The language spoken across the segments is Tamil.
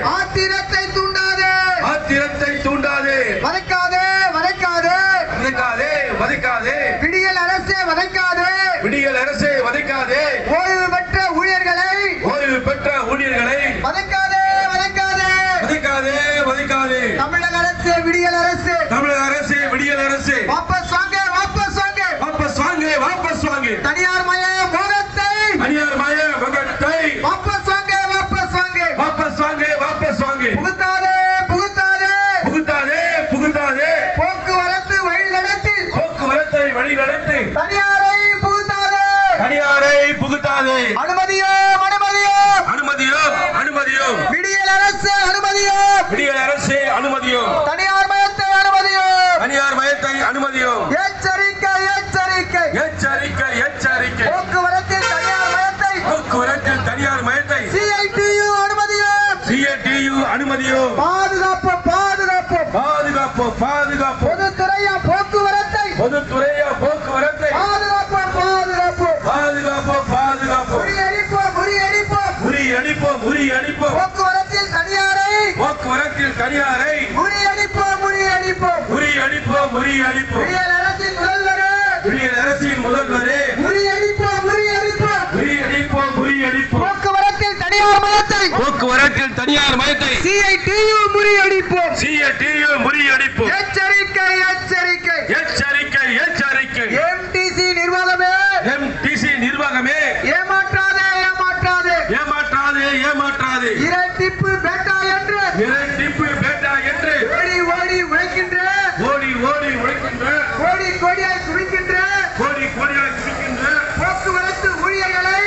ஆத்திரத்தை தூண்டாதே ஆத்திரத்தை தூண்டாதே வதைக்காதே வதைக்காதே வதைக்காதே வதைக்காதே விடியல் அரசே வதைக்காதே விடியல் அரசை வதைக்காதே ஓய்வு பெற்ற ஊழியர்களை ஓய்வு பெற்ற ஊழியர்களை வதைக்காதே வதைக்காதே வதைக்காதே வதைக்காதே தமிழக அரசு விடியல் அரசு தமிழக அரசு விடியல் அரசு வாபஸ் வாங்க வாபஸ் வாங்க வாபஸ் வாங்க வாபஸ் வாங்க தனியார் மய மோகத்தை அநியார் மய மகத்தை வாபஸ் வாங்க வாபஸ் வாங்க வாபஸ் வாங்க வாபஸ் வாங்க புகுத்தாதே புகுத்தாதே புகுத்தாதே புகுத்தாதே போக்குவரத்து வழி நடத்தி போக்குவரத்தை வழி நடத்தி தனியாரை புகுத்தாதே தனியாரை புகுத்தாதே அனுமதியோ அனுமதியோ அனுமதியோ அனுமதியோ விடியல் அரசு அனுமதியோ விடியல் அரசு அனுமதியோ தனியார் மயத்தை அனுமதியோ தனியார் மயத்தை அனுமதியோ எச்சரிக்கை எச்சரிக்கை எச்சரிக்கை எச்சரிக்கை போக்குவரத்தில் தனியார் மயத்தை போக்குவரத்தில் தனியார் மயத்தை சிஐடியு அனுமதியோ சிஏடியு அனுமதியோ பாதுகாப்பு பாதுகாப்பு பாதுகாப்பு பாதுகாப்பு பொதுத்துறையா போக்குவரத்தை பொதுத்துறையா போக்குவரத்தை பாதுகாப்பு பாதுகாப்பு பாதுகாப்பு பாதுகாப்பு முறியடிப்போம் முறியடிப்போம் முறியடிப்போம் முறியடிப்போம் போக்குவரத்தில் தனியாரை போக்குவரத்தில் தனியாரை முறியடிப்போம் முறியடிப்போம் முறியடிப்போம் முறியடிப்போம் விடியல் அரசின் முதல்வரே விடியல் அரசின் முதல்வரே முறியடிப்போம் முறியடிப்போம் முறியடிப்போம் முறியடிப்போம் போக்குவரத்தில் தனியார் மயத்தை போக்குவரத்தில் தனியார் மயத்தை சிஐடியு முறியடிப்போம் சிஏடியு முறியடிப்போம் எச்சரிக்கை எச்சரிக்கை எச்சரிக்கை எச்சரிக்கை எம்டிசி நிர்வாகமே எம்டிசி நிர்வாகமே ஏமாற்றாதே ஏமாற்றாதே ஏமாற்றாதே ஏமாற்றாதே இரட்டிப்பு பேட்டா என்று இரட்டிப்பு பேட்டா என்று ஓடி ஓடி உழைக்கின்ற ஓடி ஓடி உழைக்கின்ற கோடி கோடியாய் குவிக்கின்ற கோடி கோடியாய் குவிக்கின்ற போக்குவரத்து ஊழியர்களை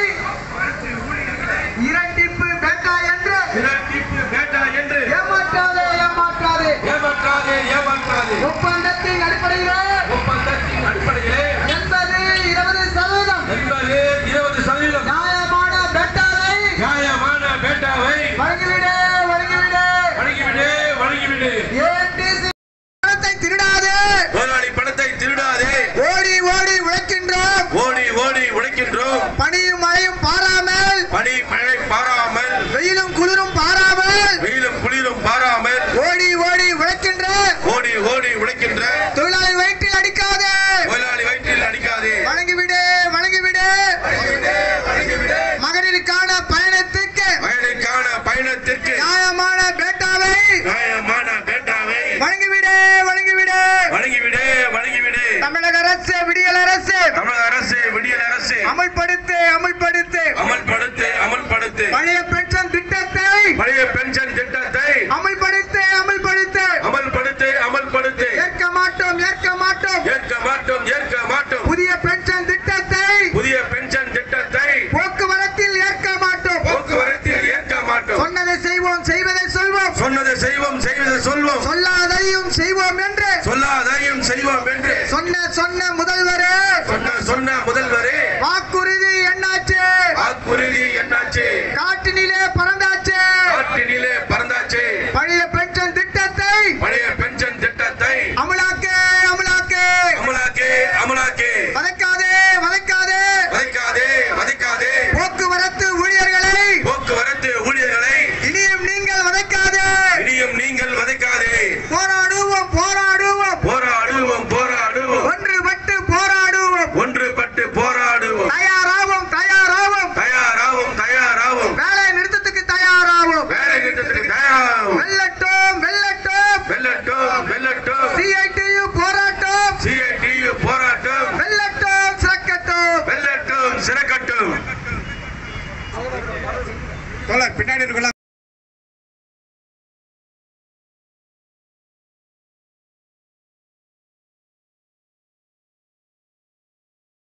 இரட்டிப்பு பேட்டா என்று இரட்டிப்பு பேட்டா என்று ஏமாற்றாதே ஏமாற்றாதே ஏமாற்றாதே ஏமாற்றாதே ஒப்பந்தத்தின் அடிப்படையில் ஒப்பந்தத்தின் அடிப்படையிலே எண்பது இருபது சதவீதம் என்பது இருபது சதவீதம் நியாயமான பேட்டாவை நியாயமான பேட்டாவை வழங்கிவிடு வழங்கிவிடு வழங்கிவிடு வழங்கிவிடு ஏடிசி பணத்தை திருடாதே முதலாளி பணத்தை திருடாதே ஓடி ஓடி உழைக்கின்றோம் ஓடி ஓடி உழைக்கின்றோம் பனியும் மழையும் பாராமல் பனி மழை பாராமல் வெயிலும் குளிரும் பாராமல் வெயிலும் குளிரும் பாராமல் ஓடி ஓடி உழைக்கின்ற ஓடி ஓடி உழைக்கின்ற தொழிலாளி வயிற்றில் அடிக்காதே முதலாளி வயிற்றில் அடிக்காதே வழங்கிவிடு வழங்கிவிடு வழங்கிவிடு வழங்கிவிடு மகனிற்கான பயணத்துக்கு மகனுக்கான பயணத்திற்கு நியாயமான பேட்டாவை நியாயமான பேட்டாவை வழங்கிவிடு வழங்கிவிடு வழங்கிவிடு வழங்கிவிடு தமிழக அரசு விடியல் அரசு தமிழக அரசு விடியல் அரசு அமல்படுத்து அமல்படுத்து அமல்படுத்து அமல்படுத்து பழைய பென்ஷன் திட்டத்தை பழைய பென்ஷன் திட்டத்தை அமல்படுத்து அமல்படுத்து அமல்படுத்து அமல்படுத்து ஏற்க மாட்டோம் ஏற்க மாட்டோம் ஏற்க மாட்டோம் ஏற்க மாட்டோம் புதிய பென்ஷன் திட்டத்தை புதிய பென்ஷன் திட்டத்தை போக்குவரத்தில் ஏற்க மாட்டோம் போக்குவரத்தில் ஏற்க மாட்டோம் சொன்னதை செய்வோம் செய்வதை சொல்வோம் சொன்னதை செய்வோம் செய்வதை சொல்வோம் சொல்லாதையும் செய்வோம் என்று சொல்லாதையும் செய்வோம் என்று சொன்ன சொன்ன முதல்வரே சொன்ன சொன்ன முதல்வரே வாக்குறுதி என்னாச்சு வாக்குறுதி என்னாச்சு காட்டினிலே பறந்தாச்சு காற்றினிலே பறந்தாச்சு பழைய பென்ஷன் திட்டத்தை பழைய பென்ஷன் திட்டத்தை அமலாக்கே அமலாக்கே அமலாக்கே அமலாக்கே வதைக்காதே வதைக்காதே வதைக்காதே வதைக்காதே போக்குவரத்து ஊழியர்களை போக்குவரத்து ஊழியர்களை இனியும் நீங்கள் வதைக்காதே இனியும் நீங்கள் வதைக்காதே போராடுவோம் போராடுவோம் போராடுவோம் போராடுவோம் ஒன்றுபட்டு போராடுவோம் ஒன்றுபட்டு போராடுவோம் தயாராவோம் தயாராவோம் தயாராகும் தயாராகும் வேலை நிறுத்தத்துக்கு தயாராவோம் வேலை நிறுத்தத்துக்கு தயாராகும் வெல்லட்டும் வெல்லட்டும் வெல்லட்டும் வெல்லட்டும் சிஐடியு போராட்டம் சிஐடியு போராட்டம் வெல்லட்டும் சிறக்கட்டும் வெல்லட்டும் சிறக்கட்டும் தோழர் பின்னாடி இருக்கலாம்